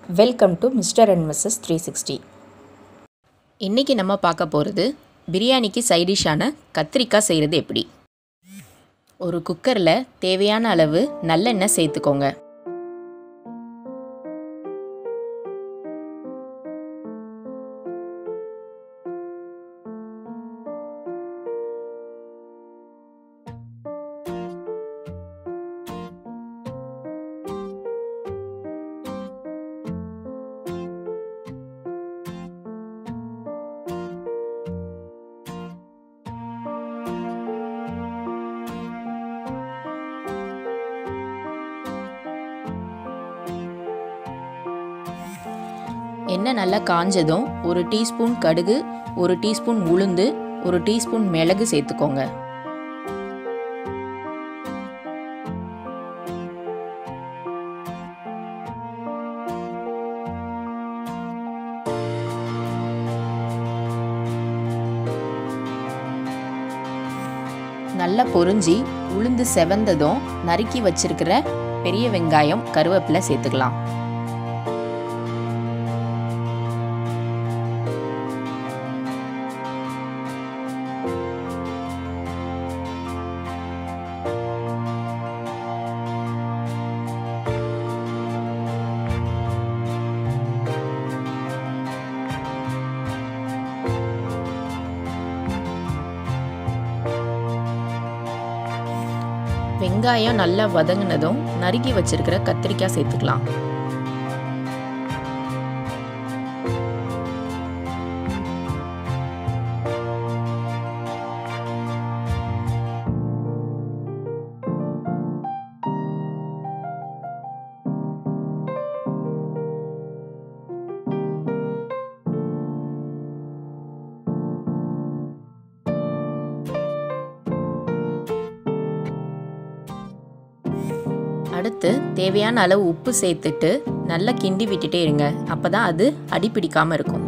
welcome to mister and missus three sixty இன்றைக்கி நம்ம பார்க்க போகிறது பிரியாணிக்கு சைடிஷான கத்திரிக்காய் செய்கிறது எப்படி ஒரு குக்கரில் தேவையான அளவு நல்லெண்ணெய் சேர்த்துக்கோங்க எண்ணெய் நல்லா காஞ்சதும் ஒரு டீஸ்பூன் கடுகு ஒரு டீஸ்பூன் உளுந்து ஒரு டீஸ்பூன் மிளகு சேர்த்துக்கோங்க நல்லா பொரிஞ்சி உளுந்து செவந்ததும் நறுக்கி வச்சிருக்கிற பெரிய வெங்காயம் கருவேப்பிலை சேர்த்துக்கலாம் வெங்காயம் நல்லா வதங்கினதும் நறுக்கி வச்சிருக்கிற கத்திரிக்காய் சேர்த்துக்கலாம் அடுத்து தேவையான அளவு உப்பு சேர்த்துட்டு நல்லா கிண்டி விட்டுட்டே இருங்க அப்போ தான் அது அடிப்பிடிக்காமல் இருக்கும்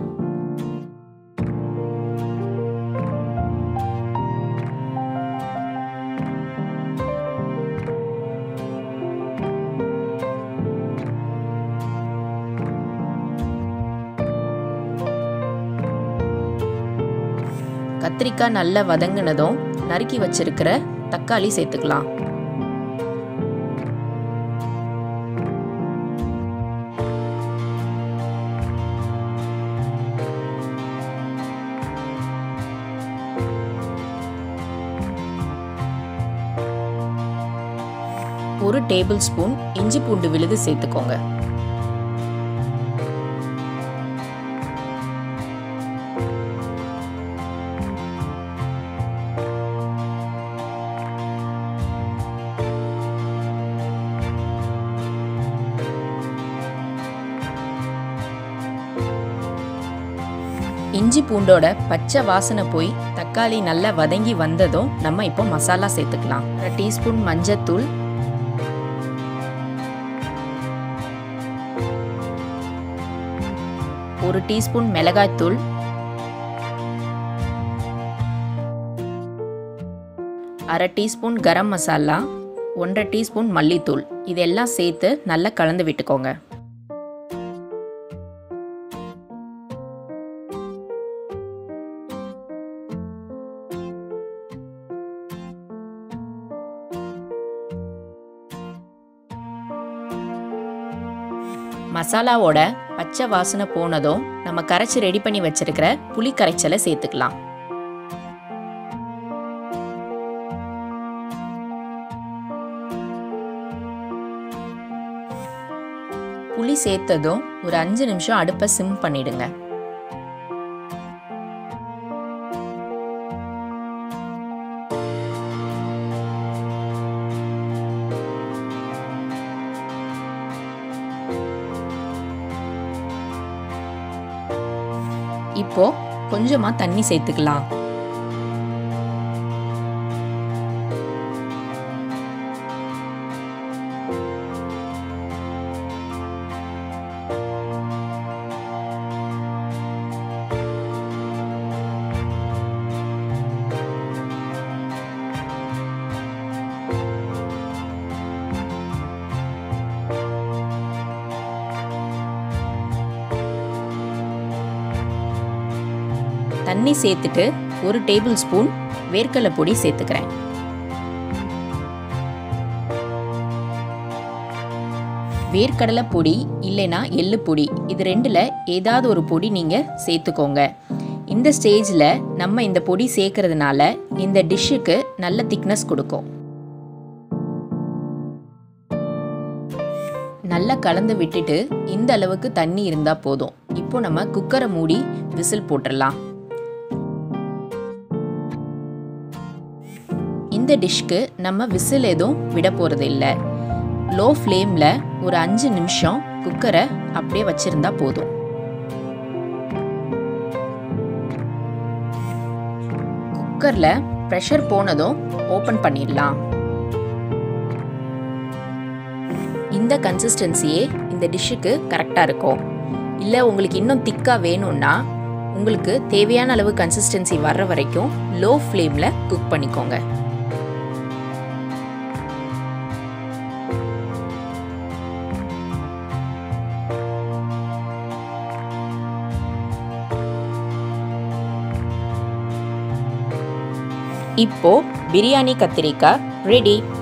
கத்திரிக்காய் நல்லா வதங்கினதும் நறுக்கி வச்சிருக்கிற தக்காளி சேர்த்துக்கலாம் ஒரு டேபிள் ஸ்பூன் இஞ்சி பூண்டு விழுது சேர்த்துக்கோங்க இஞ்சி பூண்டோட பச்சை வாசனை போய் தக்காளி நல்லா வதங்கி வந்ததும் நம்ம இப்போ மசாலா சேர்த்துக்கலாம் ஒரு டீஸ்பூன் மஞ்சத்தூள் ஒரு டீஸ்பூன் மிளகாய்த்தூள் அரை டீஸ்பூன் கரம் மசாலா ஒன்றரை டீஸ்பூன் மல்லித்தூள் இதெல்லாம் சேர்த்து நல்லா கலந்து விட்டுக்கோங்க மசாலாவோட பச்சை வாசனை போனதும் நம்ம கரைச்சி ரெடி பண்ணி வச்சிருக்கிற புளி கரைச்சலை சேர்த்துக்கலாம் புளி சேர்த்ததும் ஒரு அஞ்சு நிமிஷம் அடுப்பை சிம் பண்ணிடுங்க இப்போ கொஞ்சமா தண்ணி சேர்த்துக்கலாம் தண்ணி சேர்த்துட்டு ஒரு டேபிள் ஸ்பூன் வேர்க்கடலை பொடி சேர்த்துக்கிறேன் வேர்க்கடலை பொடி இல்லைனா எள்ளு பொடி இது ரெண்டில் ஏதாவது ஒரு பொடி நீங்கள் சேர்த்துக்கோங்க இந்த ஸ்டேஜில் நம்ம இந்த பொடி சேர்க்கறதுனால இந்த டிஷ்ஷுக்கு நல்ல திக்னஸ் கொடுக்கும் நல்லா கலந்து விட்டுட்டு இந்த அளவுக்கு தண்ணி இருந்தால் போதும் இப்போ நம்ம குக்கரை மூடி விசில் போட்டுடலாம் இந்த டிஷ்க்கு நம்ம விசில் எதுவும் விட போகிறது இல்லை லோ ஃப்ளேமில் ஒரு அஞ்சு நிமிஷம் குக்கரை அப்படியே வச்சுருந்தா போதும் குக்கரில் ப்ரெஷர் போனதும் ஓப்பன் பண்ணிடலாம் இந்த கன்சிஸ்டன்சியே இந்த டிஷ்ஷுக்கு கரெக்டாக இருக்கும் இல்லை உங்களுக்கு இன்னும் திக்காக வேணும்னா உங்களுக்கு தேவையான அளவு கன்சிஸ்டன்சி வர்ற வரைக்கும் லோ ஃப்ளேமில் குக் பண்ணிக்கோங்க இப்போ பிரியாணி கத்திரிக்காய் ரெடி